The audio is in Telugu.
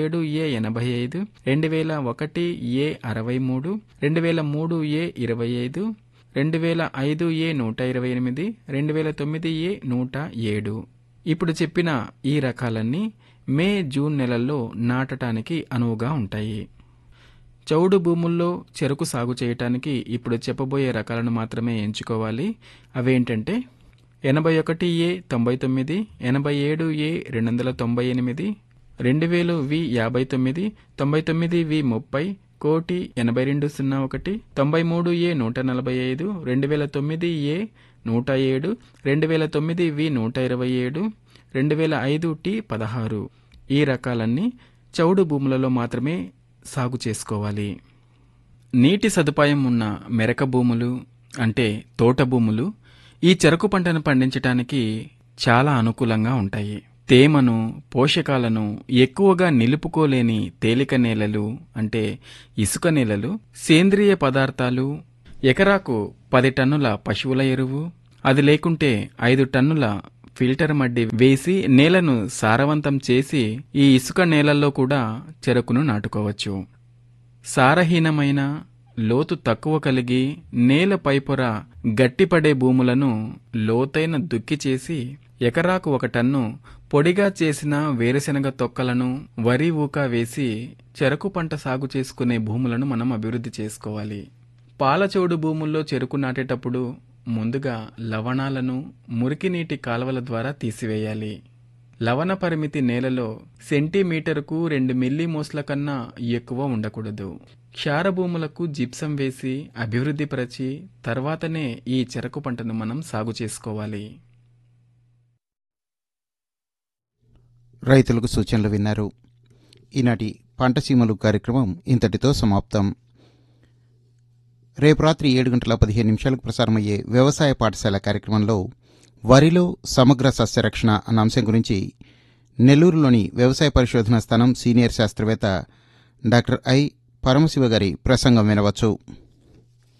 ఏడు ఏ ఎనభై ఐదు రెండు వేల ఒకటి ఏ అరవై మూడు రెండు వేల మూడు ఏ ఇరవై ఐదు రెండు వేల ఐదు ఏ నూట ఇరవై ఎనిమిది రెండు వేల తొమ్మిది ఏ నూట ఏడు ఇప్పుడు చెప్పిన ఈ రకాలన్నీ మే జూన్ నెలల్లో నాటటానికి అనువుగా ఉంటాయి చౌడు భూముల్లో చెరకు సాగు చేయటానికి ఇప్పుడు చెప్పబోయే రకాలను మాత్రమే ఎంచుకోవాలి అవేంటంటే ఎనభై ఒకటి ఏ తొంభై తొమ్మిది ఎనభై ఏడు ఏ రెండు వందల తొంభై ఎనిమిది రెండు వేలు వి యాభై తొమ్మిది తొంభై తొమ్మిది వి ముప్పై కోటి ఎనభై రెండు సున్నా ఒకటి తొంభై మూడు ఏ నూట నలభై ఐదు రెండు వేల తొమ్మిది ఏ నూట ఏడు రెండు వేల తొమ్మిది వి నూట ఇరవై ఏడు రెండు వేల ఐదు టి పదహారు ఈ రకాలన్నీ చౌడు భూములలో మాత్రమే సాగు చేసుకోవాలి నీటి సదుపాయం ఉన్న మెరక భూములు అంటే తోట భూములు ఈ చెరకు పంటను పండించటానికి చాలా అనుకూలంగా ఉంటాయి తేమను పోషకాలను ఎక్కువగా నిలుపుకోలేని తేలిక నేలలు అంటే ఇసుక నేలలు సేంద్రియ పదార్థాలు ఎకరాకు పది టన్నుల పశువుల ఎరువు అది లేకుంటే ఐదు టన్నుల ఫిల్టర్ మడ్డి వేసి నేలను సారవంతం చేసి ఈ ఇసుక నేలల్లో కూడా చెరుకును నాటుకోవచ్చు సారహీనమైన లోతు తక్కువ కలిగి నేల పైపొర గట్టిపడే భూములను లోతైన దుక్కి చేసి ఎకరాకు ఒక టన్ను పొడిగా చేసిన వేరుశెనగ తొక్కలను వరి ఊక వేసి చెరకు పంట సాగు చేసుకునే భూములను మనం అభివృద్ధి చేసుకోవాలి పాలచోడు భూముల్లో చెరుకు నాటేటప్పుడు ముందుగా లవణాలను మురికి నీటి కాలువల ద్వారా తీసివేయాలి లవణ పరిమితి నేలలో సెంటీమీటరుకు రెండు మిల్లీమోస్ల కన్నా ఎక్కువ ఉండకూడదు క్షార భూములకు జిప్సం వేసి అభివృద్ధి పరిచి తర్వాతనే ఈ చెరకు పంటను మనం సాగు చేసుకోవాలి రైతులకు సూచనలు విన్నారు ఈనాటి పంట సీమలు కార్యక్రమం ఇంతటితో సమాప్తం రేపు రాత్రి ఏడు గంటల పదిహేను నిమిషాలకు ప్రసారమయ్యే వ్యవసాయ పాఠశాల కార్యక్రమంలో వరిలో సమగ్ర సస్యరక్షణ అన్న అంశం గురించి నెల్లూరులోని వ్యవసాయ పరిశోధనా స్థానం సీనియర్ శాస్త్రవేత్త డాక్టర్ ఐ పరమశివ గారి ప్రసంగం వినవచ్చు